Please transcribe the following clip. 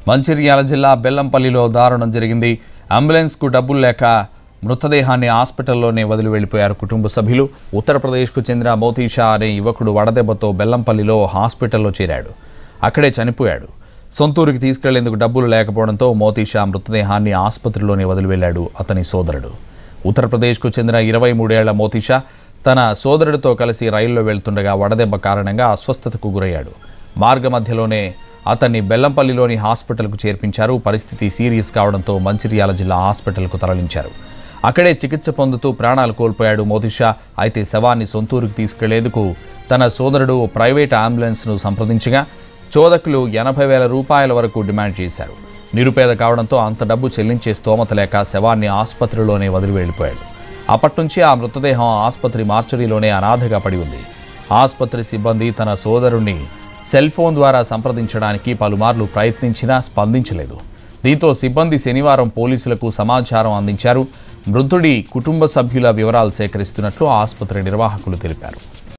మంచిర్యాల జిల్లా బెల్లంపల్లిలో దారుణం జరిగింది అంబులెన్స్కు డబ్బులు లేక మృతదేహాన్ని హాస్పిటల్లోనే వదిలి వెళ్లిపోయారు కుటుంబ సభ్యులు ఉత్తరప్రదేశ్కు చెందిన మోతీషా అనే యువకుడు వడదెబ్బతో బెల్లంపల్లిలో హాస్పిటల్లో చేరాడు అక్కడే చనిపోయాడు సొంతూరుకి తీసుకెళ్లేందుకు డబ్బులు లేకపోవడంతో మోతీషా మృతదేహాన్ని ఆసుపత్రిలోనే వదిలి వెళ్లాడు అతని సోదరుడు ఉత్తరప్రదేశ్కు చెందిన ఇరవై మూడేళ్ల మోతీషా తన సోదరుడితో కలిసి రైల్లో వెళ్తుండగా వడదెబ్బ కారణంగా అస్వస్థతకు గురయ్యాడు మార్గ మధ్యలోనే అతన్ని బెల్లంపల్లిలోని హాస్పిటల్కు చేర్పించారు పరిస్థితి సీరియస్ కావడంతో మంచిర్యాల జిల్లా హాస్పిటల్కు తరలించారు అక్కడే చికిత్స పొందుతూ ప్రాణాలు కోల్పోయాడు మోతిషా అయితే శవాన్ని సొంతూరుకు తీసుకెళ్లేందుకు తన సోదరుడు ఓ ప్రైవేట్ అంబులెన్స్ను సంప్రదించగా చోదకులు ఎనభై వేల రూపాయల వరకు డిమాండ్ చేశారు నిరుపేద కావడంతో అంత డబ్బు చెల్లించే స్తోమత లేక శవాన్ని ఆసుపత్రిలోనే వదిలి వెళ్ళిపోయాడు అప్పటి నుంచి ఆ మృతదేహం ఆసుపత్రి మార్చరీలోనే అనాథగా పడి ఉంది ఆసుపత్రి సిబ్బంది తన సోదరుణ్ణి సెల్ ఫోన్ ద్వారా సంప్రదించడానికి పలుమార్లు ప్రయత్నించినా స్పందించలేదు దీంతో సిబ్బంది శనివారం పోలీసులకు సమాచారం అందించారు మృతుడి కుటుంబ సభ్యుల వివరాలు సేకరిస్తున్నట్లు ఆసుపత్రి నిర్వాహకులు తెలిపారు